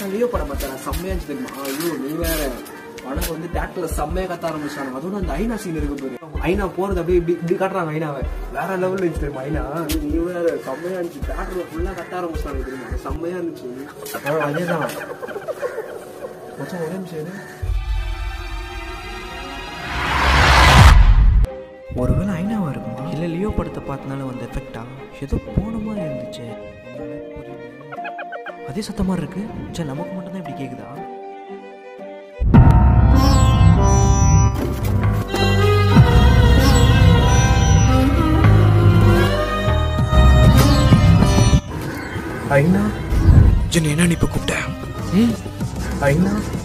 மச்சான் லியோ படம் பார்த்தா செம்மையா இருந்துச்சு தெரியுமா ஐயோ நீ வேற படம் வந்து தேட்டர்ல செம்மையா கத்த ஆரம்பிச்சாங்க அதோட அந்த ஐநா சீன் இருக்கு பாரு ஐநா போறது அப்படியே இப்படி இப்படி காட்டுறாங்க ஐநாவை வேற லெவல்ல இருந்துச்சு தெரியுமா ஐநா நீ வேற செம்மையா இருந்துச்சு தேட்டர்ல ஃபுல்லா கத்த ஆரம்பிச்சாங்க தெரியுமா செம்மையா இருந்துச்சு அதேதான் மச்சான் ஒரே நிமிஷம் இரு. ஒருவேளை ஐநாவா இருக்குமா இல்லை லியோ படத்தை பார்த்தனால வந்த எஃபெக்டா ஏதோ போன மாதிரி இருந்துச்சு அதே சத்தமாக இருக்கு சே நமக்கு மட்டும்தான் இப்படி கேட்குதா ஐநா என்ன இப்போ கூப்பிட்டேன் ஐநா